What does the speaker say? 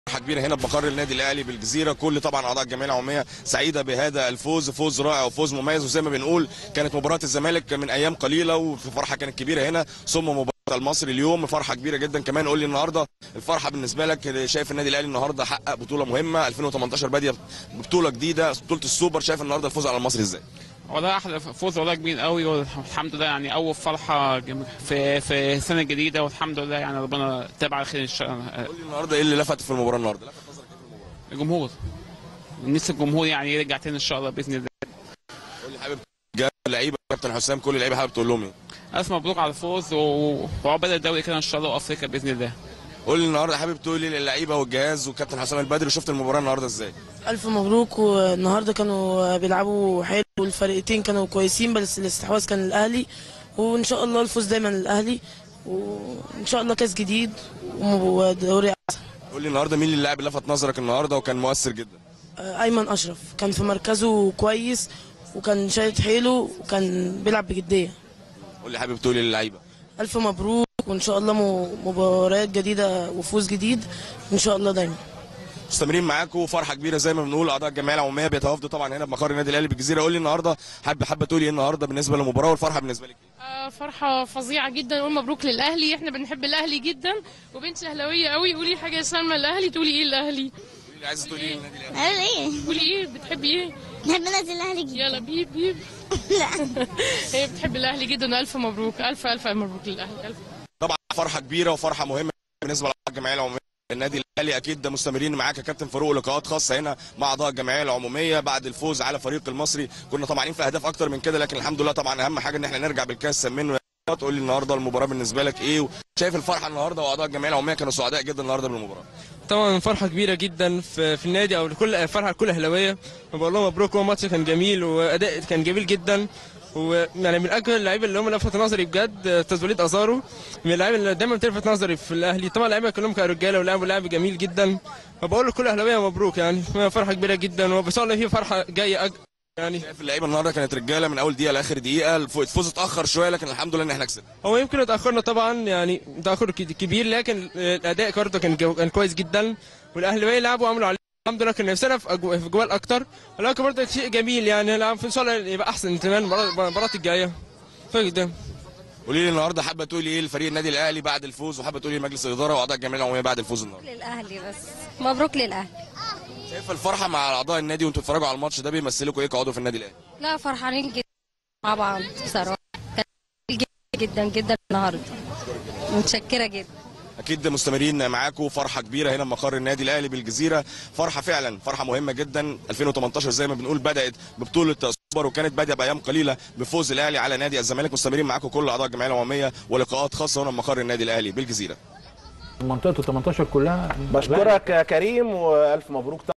فرحه كبيره هنا بمقر النادي الاهلي بالجزيره كل طبعا اعضاء الجمعيه العموميه سعيده بهذا الفوز فوز رائع وفوز مميز وزي ما بنقول كانت مباراه الزمالك من ايام قليله وفي فرحه كانت كبيره هنا ثم مباراه المصري اليوم فرحه كبيره جدا كمان قول لي النهارده الفرحه بالنسبه لك شايف النادي الاهلي النهارده حقق بطوله مهمه 2018 باديه ببطوله جديده بطوله السوبر شايف النهارده الفوز على المصري ازاي والله احلى فوز والله كبير قوي والحمد لله يعني اول فرحه جم- في في سنه جديده والحمد لله يعني ربنا تابع على خير ان شاء الله قول لي النهارده ايه اللي لفت في المباراه النهارده لفت نظرك إيه في المباراة؟ الجمهور نفس الجمهور يعني يرجع تاني ان شاء الله باذن الله قول لي حابب جاب اللعيبه كابتن حسام كل اللعيبه حابب تقول لهم ايه الف مبروك على الفوز و- وعقبال الدوري كده ان شاء الله وافريقيا باذن الله قول لي النهارده حابب تقول لي للعيبه والجهاز وكابتن حسام البدري وشفت المباراه النهارده ازاي ألف مبروك والنهارده كانوا بيلعبوا حلو والفريقين كانوا كويسين بس الاستحواذ كان الأهلي وإن شاء الله الفوز دايما للأهلي وإن شاء الله كاس جديد ودوري أحسن قول لي النهارده مين اللي اللاعب اللي لفت نظرك النهارده وكان مؤثر جدا أيمن أشرف كان في مركزه كويس وكان شايط حيله وكان بيلعب بجدية قول لي حابب تقول لي للعيبه ألف مبروك وإن شاء الله م- مباريات جديدة وفوز جديد إن شاء الله دايما مستمرين معاكم فرحه كبيره زي ما بنقول اعضاء الجمعيه العموميه بيتوافدوا طبعا هنا بمقر النادي الاهلي بالجزيره قول لي النهارده حابه حابه تقولي ايه النهارده بالنسبه للمباراه والفرحه بالنسبه لك إيه؟ آه، فرحة فظيعة جدا نقول مبروك للأهلي احنا بنحب الأهلي جدا وبنت أهلاوية قوي قولي حاجة يا سلمى الأهلي تقولي ايه الأهلي قولي لي عايزه تقولي ايه للنادي الاهلي قال ايه؟ قولي ايه بتحبي ايه نحب ننزل الاهلي جدا يلا بيب بيب لا هي بتحب الأهلي جدا وألف مبروك ألف ألف مبروك للأهلي ألف طبعا فرحه كبيره وفرحه مهمه بالنسبه لاعضاء الجمعيه العموميه النادي الاهلي اكيد ده مستمرين معاك يا كابتن فاروق لقاءات خاصه هنا مع اعضاء الجمعيه العموميه بعد الفوز على فريق المصري كنا طبعا في اهداف اكتر من كده لكن الحمد لله طبعا اهم حاجه ان احنا نرجع بالكاس منه تقول لي النهارده المباراه بالنسبه لك ايه شايف الفرحه النهارده واعضاء الجمعيه العموميه كانوا سعداء جدا النهارده بالمباراه طبعا فرحه كبيره جدا في, في النادي او لكل فرحه لكل اهلاويه بقول لهم مبروك هو ماتش كان جميل واداء كان جميل جدا ويعني من اجل اللعيبه اللي هم لفت نظري بجد استاذ وليد ازارو من اللعيبه اللي دايما بتلفت نظري في الاهلي طبعا اللعيبه كلهم كانوا رجاله ولعبوا لعب جميل جدا فبقول لكل اهلاويه مبروك يعني فرحه كبيره جدا وان شاء الله في فرحه جايه أج... يعني شايف اللعيبه النهارده كانت رجاله من اول دقيقه لاخر دقيقه الف- الفوز اتاخر شويه لكن الحمد لله ان احنا كسبنا هو يمكن اتاخرنا طبعا يعني تاخر ك- كبير لكن الاداء برضه كان جو- كان كويس جدا والاهلاويه لعبوا وعملوا عليه الحمد لله كان نفسنا في أجو- في جوال اكتر ولكن برضه شيء جميل يعني لا، ان شاء الله يبقى احسن كمان المرات المرات الجايه فقدام قولي لي النهارده حابه تقولي ايه لفريق النادي الاهلي بعد الفوز وحابه تقولي لمجلس الاداره واعضاء الجمعيه العموميه بعد الفوز النهارده للاهلي بس مبروك للاهلي شايف الفرحه مع اعضاء النادي وانتوا بتتفرجوا على الماتش ده بيمثلكوا ايه كعضو في النادي الاهلي لا فرحانين جدا مع بعض بصراحه كان جدا جدا جدا النهارده متشكره جدا اكيد مستمرين معاكم فرحه كبيره هنا مقر النادي الاهلي بالجزيره فرحه فعلا فرحه مهمه جدا 2018 زي ما بنقول بدات ببطوله سوبر وكانت بادئه بايام قليله بفوز الاهلي على نادي الزمالك مستمرين معاكم كل اعضاء الجمعيه العموميه ولقاءات خاصه هنا مقر النادي الاهلي بالجزيره منطقه 18 كلها بشكرك يا كريم والف مبروك